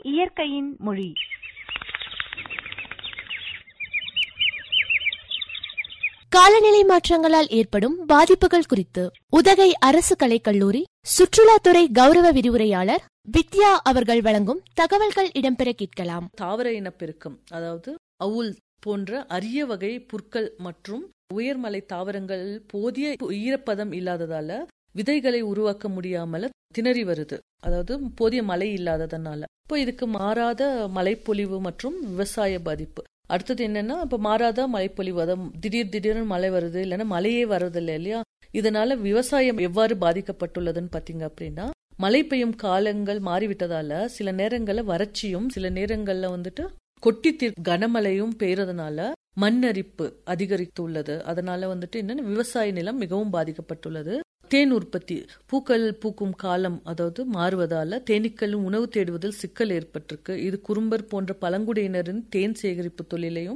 இயற்கையின் மொழி காலநிலை மாற்றங்களால் ஏற்படும் பாதிப்புகள் குறித்து உதகை அரசு கலைக்கல்லூரி சுற்றுலாத்துறை கௌரவ விரிவுரையாளர் வித்யா அவர்கள் வழங்கும் தகவல்கள் இடம்பெற கேட்கலாம் தாவர இனப்பெருக்கம் அதாவது அவுல் போன்ற அரிய வகை புற்கள் மற்றும் உயர்மலை தாவரங்கள் போதிய ஈரப்பதம் இல்லாததால விதைகளை உருவாக்க முடியாமல திணறி வருது அதாவது போதிய மழை இல்லாததுனால இப்போ இதுக்கு மாறாத மழைப்பொழிவு மற்றும் விவசாய பாதிப்பு அடுத்தது என்னன்னா இப்ப மாறாத மழைப்பொழிவு அதாவது திடீர் திடீர்னு மழை வருது இல்லைன்னா மழையே வர்றதில்லை இல்லையா இதனால விவசாயம் எவ்வாறு பாதிக்கப்பட்டுள்ளதுன்னு பாத்தீங்க அப்படின்னா மழை பெய்யும் காலங்கள் மாறிவிட்டதால சில நேரங்கள்ல வறட்சியும் சில நேரங்கள்ல வந்துட்டு கொட்டி தீர் கனமழையும் பெய்யறதுனால மண்ணரிப்பு அதிகரித்துள்ளது அதனால வந்துட்டு என்னன்னா விவசாய நிலம் மிகவும் பாதிக்கப்பட்டுள்ளது தேன் உற்பத்தி பூக்கள் பூக்கும் காலம் அதாவது மாறுவதால தேனீக்களும் உணவு தேடுவதில் சிக்கல் ஏற்பட்டிருக்கு இது குறும்பர் போன்ற பழங்குடியினரின் தேன் சேகரிப்பு தொழிலையும்